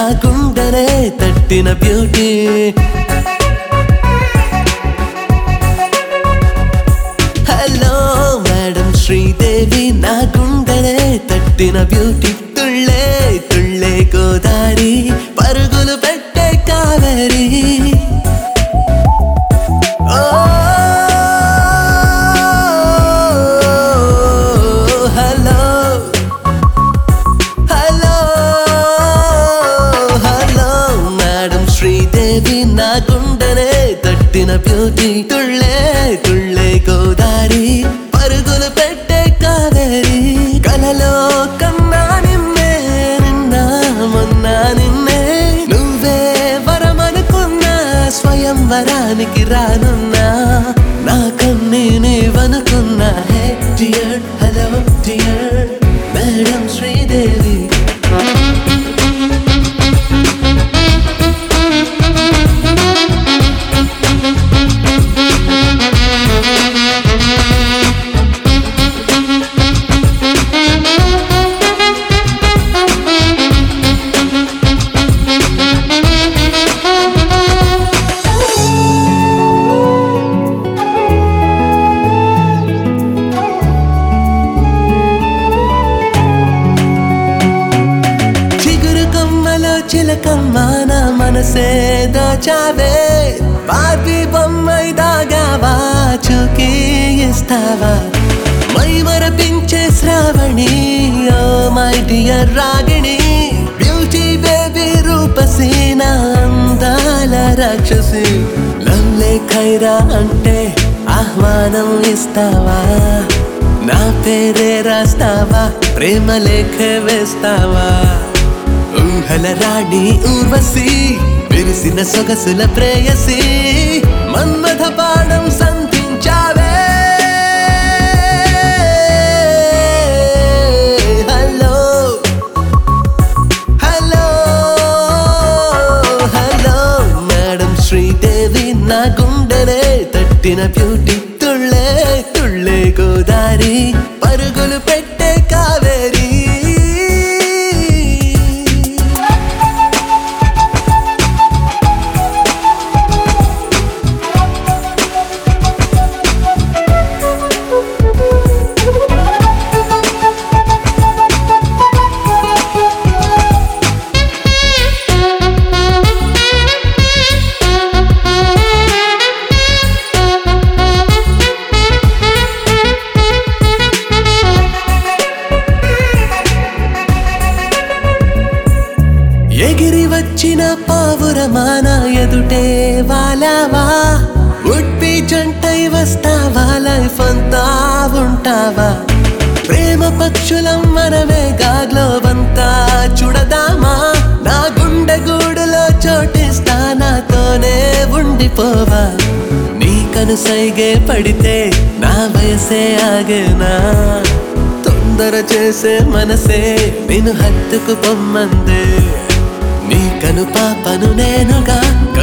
గుండెనే తట్టిన beauty hello madam Sridevi నా గుండెనే తట్టిన బ్యూటీ తుళ్ళే తుళ్ళే గోదారి పరుగులు పెట్టే కావేరి ఓ hello hello hello madam Sridevi నా గుండెనే తట్టిన బ్యూటీ తుళ్ళే తుళ్ళే గోదారి పరుగులు పెట్టే కావేరి కలలో కన్నా నిన్నే నిన్న మొన్న నిన్నే నువ్వే వరమనుకున్నా స్వయం వరానికి రానున్నా నా కన్నీ నీవనుకున్నా hey dear hello dear madam Sridevi చిగురు కొమ్మలో చిలకమ్మ నా మనసే దోచావే బార్బీ బొమ్మై దాగావా చూకి ఇస్తావా మై మరపించే Sravani oh my dear Ragini beauty baby రూపసీ నా అందాల రాక్షసి లవ్లే ఖైరా అంటే ఆహ్వానం ఇస్తావా నా పేరే రాస్తావా ప్రేమ లేఖ వేస్తావా ఊహల రాణి ఊర్వశి విరిసిన సొగసుల ప్రేయసి మన్మథ పాడం సంధించావే hello hello hello madam Sridevi నా గుండెనే తట్టిన బ్యూటీ తుళ్ళే తుళ్ళే గోదారి పరుగులు పెట్టే కావేరి ఎగిరి వచ్చిన పావురమాన ఎదుటే వాలావా ఉడ్పి జంటై వస్తావా లైఫ్ అంతా ఉంటావా ప్రేమ పక్షులం మనమే గాగ్లోవంతా చూడదామా నా గుండె గూడులో చోటిస్తా నాతోనే ఉండిపోవా నీ కనుసైగే పడితే నా వయసే ఆగేనా తొందర చేసే మనసే నేను హత్తుకు పొమ్మందే నీ కను పాపను నేనుగా